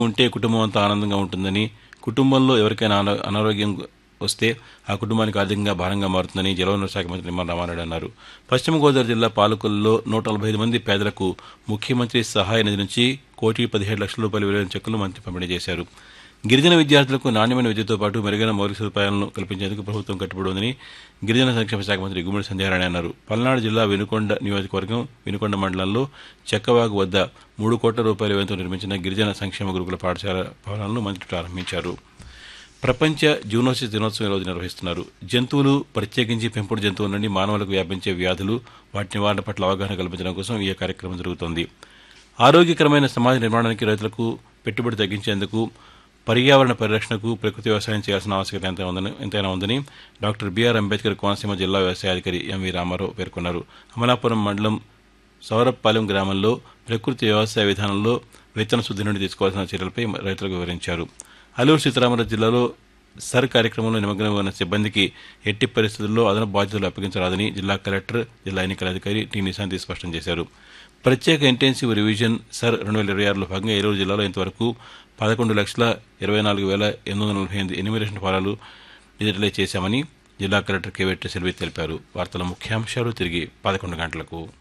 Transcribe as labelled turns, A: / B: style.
A: ఉంటే కుటుంబం అంతా ఆనందంగా ఉంటుందని కుటుంబంలో ఎవరికైనా అనా- అనారోగ్యం వస్తే ఆ కుటుంబానికి ఆర్థికంగా భారంగా మారుతుందని జలవనరుల శాఖ మంత్రి నిమ్మల రామారెడ్డి అన్నారు పశ్చిమ గోదావరి జిల్లా పాలకుల్లో నూట నలభై ఐదు మంది పేదలకు ముఖ్యమంత్రి సహాయ నిధి నుంచి కోటి పదిహేడు లక్షల రూపాయల విలువైన చెక్కులు మంత్రి పంపిణీ చేశారు గిరిజన విద్యార్థులకు నాణ్యమైన విద్యతో పాటు మెరుగైన మౌలిక సదుపాయాలను కల్పించేందుకు ప్రభుత్వం కట్టుబడి ఉందని గిరిజన సంక్షేమ శాఖ మంత్రి గుమ్మడి సంధ్యారాయణ అన్నారు పల్నాడు జిల్లా వినుకొండ నియోజకవర్గం వినుకొండ మండలంలో చెక్కవాగు వద్ద మూడు కోట్ల రూపాయల వ్యయంతో నిర్మించిన గిరిజన సంక్షేమ గురుకుల పాఠశాల భవనాలను మంత్రి ప్రారంభించారు ప్రపంచ జూనోసిస్ దినోత్సవం ఈ రోజు నిర్వహిస్తున్నారు జంతువులు ప్రత్యేకించి పెంపుడు జంతువుల నుండి మానవులకు వ్యాపించే వ్యాధులు వాటి నివారణ పట్ల అవగాహన కల్పించడం కోసం ఈ కార్యక్రమం జరుగుతోంది ఆరోగ్యకరమైన సమాజ నిర్మాణానికి రైతులకు పెట్టుబడి తగ్గించేందుకు పర్యావరణ పరిరక్షణకు ప్రకృతి వ్యవసాయం చేయాల్సిన ఆవశ్యకత ఎంత ఉందని ఎంతైనా ఉందని డాక్టర్ బీఆర్ అంబేద్కర్ కోనసీమ జిల్లా వ్యవసాయాధికారి ఎంవి రామారావు పేర్కొన్నారు అమలాపురం మండలం సౌరపాలెం గ్రామంలో ప్రకృతి వ్యవసాయ విధానంలో విత్తన శుద్ధి నుండి తీసుకోవాల్సిన చర్యలపై రైతులకు వివరించారు అల్లూరు సీతారామరాజు జిల్లాలో సర్ కార్యక్రమంలో నిమగ్నమై ఉన్న సిబ్బందికి ఎట్టి పరిస్థితుల్లో అదనపు బాధ్యతలు అప్పగించరాదని జిల్లా కలెక్టర్ జిల్లా ఎన్నికల అధికారి టి నిశాంతి స్పష్టం చేశారు ప్రత్యేక ఇంటెన్సివ్ రివిజన్ సర్ రెండు వేల ఇరవై ఆరులో భాగంగా ఏలూరు జిల్లాలో ఇంతవరకు పదకొండు లక్షల ఇరవై నాలుగు వేల ఎనిమిది వందల నలభై ఎనిమిది ఎనిమిరేషన్ ఫారాలు డిజిటలైజ్ చేశామని జిల్లా కలెక్టర్ కేవెట్టి సెల్వి తెలిపారు వార్తల ముఖ్యాంశాలు తిరిగి పదకొండు గంటలకు